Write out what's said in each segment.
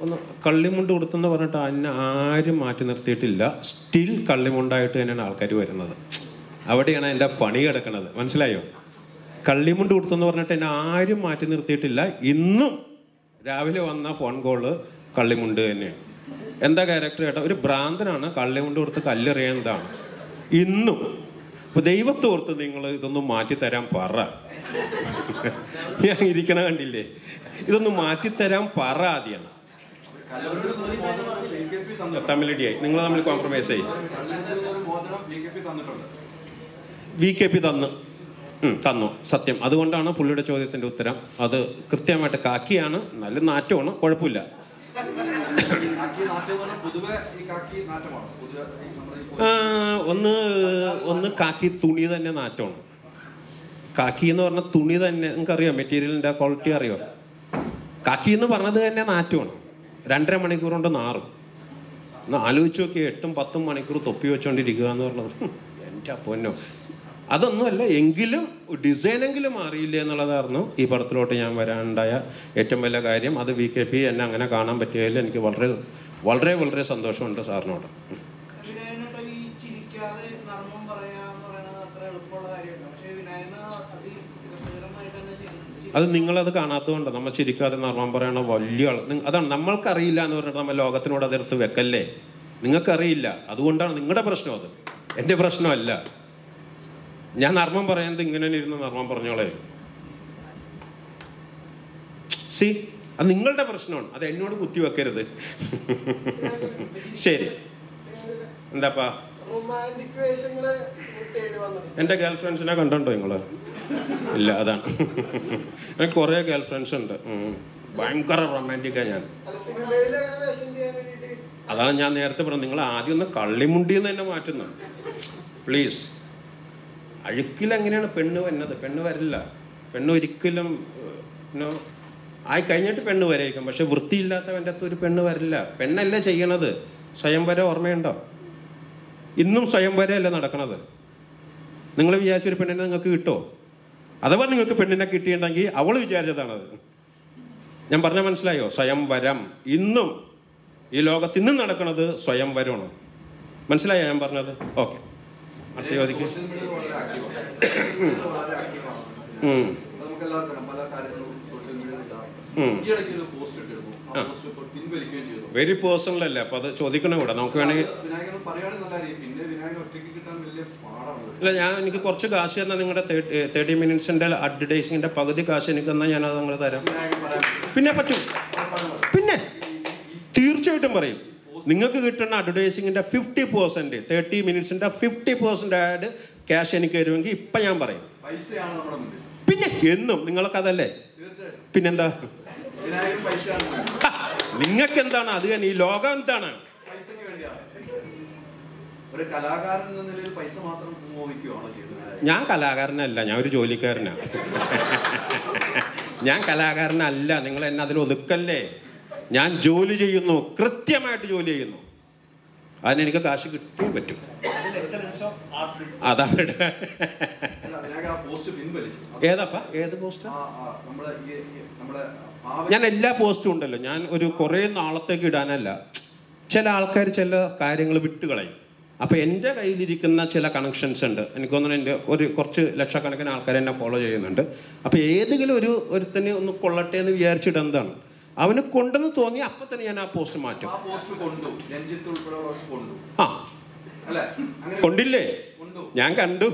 ഒന്ന് കള്ളിമുണ്ട് കൊടുത്തെന്ന് പറഞ്ഞിട്ട് അന്നെ ആരും മാറ്റി നിർത്തിയിട്ടില്ല സ്റ്റിൽ കള്ളിമുണ്ടായിട്ട് തന്നെയാണ് ആൾക്കാർ വരുന്നത് അവിടെയാണ് എൻ്റെ പണി കിടക്കുന്നത് മനസ്സിലായോ കള്ളിമുണ്ട് കൊടുത്തെന്ന് പറഞ്ഞിട്ട് എന്നെ ആരും മാറ്റി നിർത്തിയിട്ടില്ല ഇന്നും രാവിലെ വന്ന ഫോൺ കോള് കള്ളിമുണ്ട് തന്നെയാണ് എന്താ ക്യാരക്ടർ ചേട്ടാ ഒരു ഭ്രാന്തനാണ് കള്ളിമുണ്ട് കൊടുത്ത് കല്ലെറിയുന്നതാണ് ഇന്നും അപ്പൊ ദൈവത്തോർത്ത് നിങ്ങൾ ഇതൊന്നും മാറ്റി തരാൻ പറ ഞാൻ ഇരിക്കണ കണ്ടില്ലേ ഇതൊന്ന് മാറ്റിത്തരാൻ പറ ആദ്യം തമ്മിലടിയായി നിങ്ങൾ തമ്മിൽ കോംപ്രമൈസ് ആയി വി കെ പി തന്നു ഉം, തന്നു സത്യം അതുകൊണ്ടാണ് പുള്ളിയുടെ ചോദ്യത്തിന്റെ ഉത്തരം അത് കൃത്യമായിട്ട് കാക്കിയാണ് നല്ല നാറ്റമാണ് കുഴപ്പമില്ല പൊതുവെ ഈ കാക്കി നാറ്റമാണ് പൊതുവെ ഈ നമ്മുടെ ഈ ആ, ഒന്ന് ഒന്ന് കാക്കി തുണി തന്നെ നാറ്റമാണ് കാക്കി എന്ന് പറഞ്ഞ തുണി തന്നെ നിങ്ങൾക്കറിയോ മെറ്റീരിയലിന്റെ ക്വാളിറ്റി അറിയോ കാക്കി എന്ന് പറഞ്ഞത് തന്നെ നാറ്റമാണ് രണ്ടര മണിക്കൂർ കൊണ്ട് നാറും ഒന്ന് ആലോചിച്ച് നോക്കി എട്ടും പത്തും മണിക്കൂർ തൊപ്പി വെച്ചോണ്ടിരിക്കുക എന്ന് പറഞ്ഞത് എൻ്റെ അപ്പൊന്നോ അതൊന്നുമല്ല എങ്കിലും ഡിസൈനെങ്കിലും മാറിയില്ല എന്നുള്ളതായിരുന്നു ഈ പടത്തിലോട്ട് ഞാൻ വരാനുണ്ടായ ഏറ്റവും വലിയ കാര്യം അത് വി കെ പി എന്നെ അങ്ങനെ കാണാൻ പറ്റിയതിൽ എനിക്ക് വളരെ വളരെ വളരെ സന്തോഷമുണ്ട് സാറിനോട് വിനായകനൊക്കെ ഈ ചിരിക്കാതെ നർമ്മം പറയാന്ന് പറയുന്നത് അത്ര എളുപ്പമുള്ള കാര്യമല്ല പക്ഷേ വിനായകന് അതി രസകരമായിട്ട് തന്നെ ചെയ്യുന്നുണ്ട് അത് നിങ്ങളത് കാണാത്തതുകൊണ്ട് നമ്മൾ ചിരിക്കാതെ നർമ്മം പറയണ വലിയ ആൾ നിങ്ങ- അതാണ് നമ്മൾക്കറിയില്ല എന്ന് പറഞ്ഞിട്ട് നമ്മൾ ലോകത്തിനോട് അതെടുത്ത് വെക്കല്ലേ നിങ്ങൾക്കറിയില്ല അതുകൊണ്ടാണ് നിങ്ങളുടെ പ്രശ്നം അത് എൻ്റെ പ്രശ്നമല്ല ഞാൻ നർമ്മം പറയുന്നത് ഇങ്ങനെ തന്നെ ഇരുന്ന് നർമ്മം പറഞ്ഞോളേ സി അത് നിങ്ങളുടെ പ്രശ്നമാണ് അത് എന്നോട് കുത്തി വെക്കരുത് ശരി എന്താപ്പാ റൊമാൻറ്റിക് വേഷങ്ങള് തേടി വന്നത് എൻ്റെ ഗേൾ ഫ്രണ്ട്സിനെ കണ്ടുണ്ടോ നിങ്ങള് ഇല്ല അതാണ് എനിക്ക് കുറേ ഗേൾ ഫ്രണ്ട്സ് ഉണ്ട് ഉം. ഭയങ്കര റൊമാൻറ്റിക്കാണ് ഞാൻ അല്ല സിനിമയിൽ അങ്ങനെ വേഷം ചെയ്യാൻ വേണ്ടിയിട്ട് അതാണ് ഞാൻ നേരത്തെ പറഞ്ഞത് നിങ്ങൾ ആദ്യം ഒന്ന് കള്ളിമുണ്ടിന്ന് തന്നെ മാറ്റുന്നു പ്ലീസ് അഴുക്കിൽ എങ്ങനെയാണ് പെണ്ണ് വരുന്നത് പെണ്ണ് വരില്ല പെണ്ണ് ഒരിക്കലും നോ ആയി കഴിഞ്ഞിട്ട് പെണ്ണ് വരായിരിക്കും പക്ഷെ വൃത്തിയില്ലാത്തവൻ്റെ അകത്ത് ഒരു പെണ്ണ് വരില്ല പെണ്ണല്ലേ ചെയ്യണത് സ്വയംവര ഓർമ്മയുണ്ടോ ഇന്നും സ്വയംവരയല്ലേ നടക്കണത് നിങ്ങൾ വിചാരിച്ചൊരു പെണ്ണിനെ നിങ്ങൾക്ക് കിട്ടോ അഥവാ നിങ്ങൾക്ക് പെണ്ണിനെ കിട്ടിയിട്ടുണ്ടെങ്കിൽ അവൾ വിചാരിച്ചതാണത് ഞാൻ പറഞ്ഞ മനസ്സിലായോ സ്വയംവരം ഇന്നും ഈ ലോകത്ത് ഇന്നും നടക്കുന്നത് സ്വയംവരമാണ് മനസ്സിലായോ ഞാൻ പറഞ്ഞത് ഓക്കെ അടുത്ത ചോദിക്കും സോഷ്യൽ മീഡിയ വളരെ ആക്റ്റീവാണ് വളരെ ആക്റ്റീവാണ് ഉം. നമുക്ക് എല്ലാവർക്കും അറിയാം, പല കാര്യങ്ങളും സോഷ്യൽ മീഡിയയിൽ ഇടാറുണ്ട് ഉം. ഈ ഇടയ്ക്ക് ഒരു പോസ്റ്റ് ഇട്ടിരുന്നു ആ പോസ്റ്റ് ഇപ്പോൾ പിൻവലിക്കുകയും ചെയ്തു വെരി പേഴ്സണൽ അല്ലേ അപ്പൊ അത് ചോദിക്കണം ഇവിടെ നമുക്ക് വേണമെങ്കിൽ അത് വിനായകൻ പറയുകയാണെങ്കിൽ നല്ല കാര്യം പിന്നെ വിനായകൻ ഒറ്റയ്ക്ക് കിട്ടാൻ വലിയ പാടാണ് ഇല്ല ഞാൻ എനിക്ക് കുറച്ച് കാശ് തന്നാൽ നിങ്ങളുടെ തേർട്ടി മിനിറ്റ്സിന്റെ അഡ്വർടൈസിങ്ങിന്റെ പകുതി കാശ് എനിക്ക് തന്നാൽ ഞാൻ അത് നിങ്ങൾ തരാം വിനായകൻ പറയാൻ പിന്നെ പറ്റും പിന്നെ തീർച്ചയായിട്ടും പറയും നിങ്ങൾക്ക് കിട്ടുന്ന അഡ്വർടൈസിങ്ങിന്റെ ഫിഫ്റ്റി പെർസെന്റ് തേർട്ടി മിനിറ്റ്സിന്റെ ഫിഫ്റ്റി പെർസെന്റ് ആഡ് ക്യാഷ് എനിക്ക് തരുമെങ്കിൽ ഇപ്പൊ ഞാൻ പറയും പൈസയാണ് നമ്മുടെ മുന്നിൽ പിന്നെ എന്നും നിങ്ങൾക്ക് അതല്ലേ തീർച്ചയായിട്ടും പിന്നെന്താ വിനായകൻ പൈസയാണ് മുന്നിൽ. നിങ്ങൾക്ക് എന്താണ് അത് തന്നെ ഈ ലോകം എന്താണ് പൈസയ്ക്ക് വേണ്ടിയാണ് ഒരു കലാകാരൻ എന്ന നിലയിൽ പൈസ മാത്രം മോഹിക്കുകയാണോ ചെയ്യുന്നത് ഞാൻ കലാകാരനല്ല ഞാൻ ഒരു ജോലിക്കാരനാണ് ഞാൻ കലാകാരനല്ല നിങ്ങൾ എന്നെ അതിൽ ഒതുക്കല്ലേ ഞാൻ ജോലി ചെയ്യുന്നു കൃത്യമായിട്ട് ജോലി ചെയ്യുന്നു അതിന് എനിക്ക് കാശ് കിട്ടിയേ പറ്റും അതവരുടെ അല്ല വിനായകൻ ആ പോസ്റ്റ് പിൻവലിച്ചു അത് ഏതപ്പാ ഏത് പോസ്റ്റ് ആ ആ നമ്മളെ ഈ ഈ- നമ്മളെ ആവശ്യം ഞാൻ എല്ലാ പോസ്റ്റും ഉണ്ടല്ലോ ഞാൻ ഒരു കുറേ നാളത്തേക്ക് ഇടാനല്ല ചില ആൾക്കാർ ചില കാര്യങ്ങൾ വിട്ടുകളയും അപ്പോൾ എൻ്റെ കയ്യിലിരിക്കുന്ന ചില കണക്ഷൻസ് ഉണ്ട് എനിക്ക് തോന്നുന്നു എൻ്റെ ഒരു കുറച്ച് ലക്ഷക്കണക്കിന് ആൾക്കാർ എന്നെ ഫോളോ ചെയ്യുന്നുണ്ട് അപ്പോൾ ഏതെങ്കിലും ഒരു ഒരുത്തനെ ഒന്ന് കൊള്ളട്ടെ എന്ന് വിചാരിച്ചിടുന്നതാണ് അവന് കൊണ്ടെന്ന് തോന്നി അപ്പം തന്നെ ഞാൻ ആ പോസ്റ്റ് മാറ്റും ആ പോസ്റ്റ് കൊണ്ടു രഞ്ജിത്ത് ഉൾപ്പെടെയുള്ളവർക്ക് കൊണ്ടു ആ അല്ലെ അങ്ങനെ കൊണ്ടില്ലേ കൊണ്ടു ഞാൻ കണ്ടു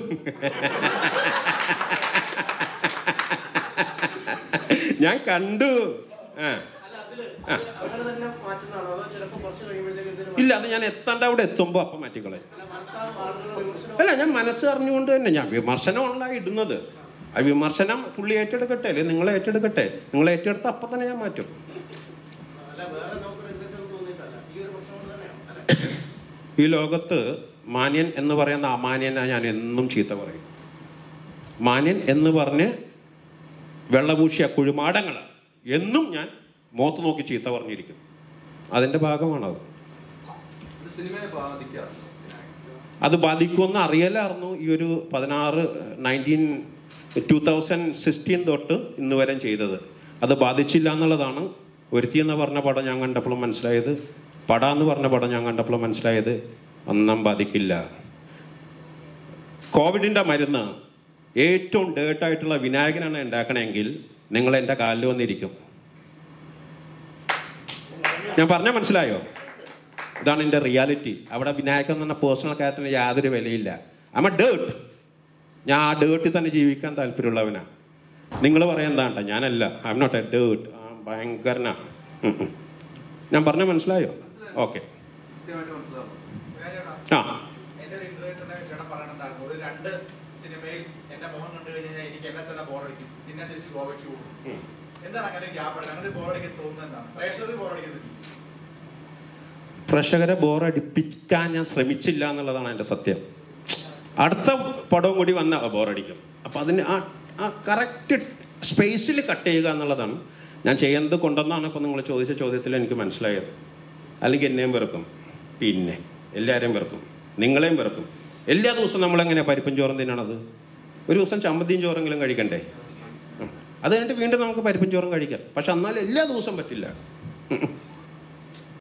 ഞാൻ കണ്ടു ആ അല്ല അതില് അത് അങ്ങനെ തന്നെ മാറ്റുന്നതാണോ അതോ ചിലപ്പോൾ കുറച്ച് കഴിയുമ്പോഴത്തേക്ക് ഇതിന് ഇല്ല അത് ഞാൻ എത്തേണ്ട അവിടെ എത്തുമ്പോൾ അപ്പം മാറ്റിക്കളയും അല്ല മനസ്സിലാവും ആളുകൾ വിമർശനം അല്ല ഞാൻ മനസ്സ് അറിഞ്ഞുകൊണ്ട് തന്നെ ഞാൻ വിമർശനമല്ല ഇടുന്നത് ആ വിമർശനം പുള്ളി ഏറ്റെടുക്കട്ടെ അല്ലെ നിങ്ങൾ ഏറ്റെടുക്കട്ടെ നിങ്ങൾ ഏറ്റെടുത്ത് അപ്പം തന്നെ ഞാൻ മാറ്റും അല്ല വേറെ നമുക്ക് റിഗ്രറ്റ് തോന്നിയിട്ടല്ല ഈ ഒരു പ്രശ്നം കൊണ്ട് തന്നെയാണ് അല്ലെ ഈ ലോകത്ത് മാന്യൻ എന്ന് പറയുന്ന അമാന്യനെ ഞാൻ എന്നും ചീത്ത പറയും മാന്യൻ എന്ന് പറഞ്ഞ് വെള്ളപൂശിയ കുഴിമാടങ്ങൾ എന്നും ഞാൻ മുഖത്ത് നോക്കി ചീത്ത പറഞ്ഞിരിക്കും അതിൻ്റെ ഭാഗമാണത് ഇത് സിനിമയെ ബാധിക്കാറുണ്ട് വിനായകൻ അത് ബാധിക്കുമെന്ന് അറിയലായിരുന്നു ഈ ഒരു പതിനാറ് നയൻറ്റീൻ ടൂ തൗസൻഡ് സിക്സ്റ്റീൻ തൊട്ട് ഇന്ന് വരെ ചെയ്തത് അത് ബാധിച്ചില്ല എന്നുള്ളതാണ് ഒരുത്തി എന്ന് പറഞ്ഞ പടം ഞാൻ കണ്ടപ്പോഴും മനസ്സിലായത് പട എന്ന് പറഞ്ഞ പടം ഞാൻ കണ്ടപ്പോഴും മനസ്സിലായത് ഒന്നും ബാധിക്കില്ല കോവിഡിൻ്റെ മരുന്ന് ഏറ്റവും ഡേർട്ടായിട്ടുള്ള വിനായകനാണ് ഉണ്ടാക്കണമെങ്കിൽ നിങ്ങൾ എൻ്റെ കാലിൽ വന്നിരിക്കും ഞാൻ പറഞ്ഞാൽ മനസ്സിലായോ ഇതാണ് എൻ്റെ റിയാലിറ്റി അവിടെ വിനായകൻ എന്ന് പറഞ്ഞ പേഴ്സണൽ ക്യാരക്ടറിന് യാതൊരു വിലയില്ല അമ്മ ഡേർട്ട് ഞാൻ ആ ഡേർട്ടിൽ തന്നെ ജീവിക്കാൻ താല്പര്യമുള്ളവനാ നിങ്ങൾ പറയാൻ എന്താണ്ട ഞാനല്ല I'm not a dirt ഭയങ്കരനാ ഉം ഉം. ഞാൻ പറഞ്ഞ മനസ്സിലായോ ഓക്കെ കൃത്യമായിട്ട് മനസ്സിലാവും ആ എന്റെ ഒരു ഇന്റർവ്യൂ തന്നെ ചേട്ടൻ പറയണതായിരുന്നു ഒരു രണ്ട് സിനിമയിൽ എന്റെ മോഹൻ കണ്ടു കഴിഞ്ഞാൽ എനിക്ക് എന്നെ തന്നെ ബോറടിക്കും പിന്നെ തിരിച്ച് ഗോവയ്ക്ക് പോകും ഉം. എന്താണ് അങ്ങനെ ഗ്യാപ്പ് എടുക്കുന്നത് അങ്ങനെ ബോറടിക്കാൻ തോന്നുന്നത് എന്താണ് പ്രേക്ഷകർ ബോറടിക്കുന്നില്ല പ്രേക്ഷകരെ ബോറടിപ്പിക്കാൻ ഞാൻ ശ്രമിച്ചില്ല എന്നുള്ളതാണ് എൻ്റെ സത്യം അടുത്ത പടവും കൂടി വന്ന ബോറടിക്കും അപ്പം അതിന് ആ ആ കറക്റ്റ് സ്പേസിൽ കട്ട് ചെയ്യുക എന്നുള്ളതാണ് ഞാൻ ചെയ്യുന്നത് കൊണ്ടെന്നാണ് ഇപ്പം നിങ്ങൾ ചോദിച്ച ചോദ്യത്തിൽ എനിക്ക് മനസ്സിലായത് അല്ലെങ്കിൽ എന്നെയും വെറുക്കും പിന്നെ എല്ലാവരെയും വെറുക്കും നിങ്ങളെയും വെറുക്കും എല്ലാ ദിവസവും നമ്മളെങ്ങനെ പരിപ്പും ചോറും തിന്നണത് ഒരു ദിവസം ചമ്മന്തിയും ചോറെങ്കിലും കഴിക്കണ്ടേ ഉം. അത് കഴിഞ്ഞിട്ട് വീണ്ടും നമുക്ക് പരിപ്പും ചോറും കഴിക്കാം പക്ഷെ എന്നാൽ എല്ലാ ദിവസവും പറ്റില്ല ഉം.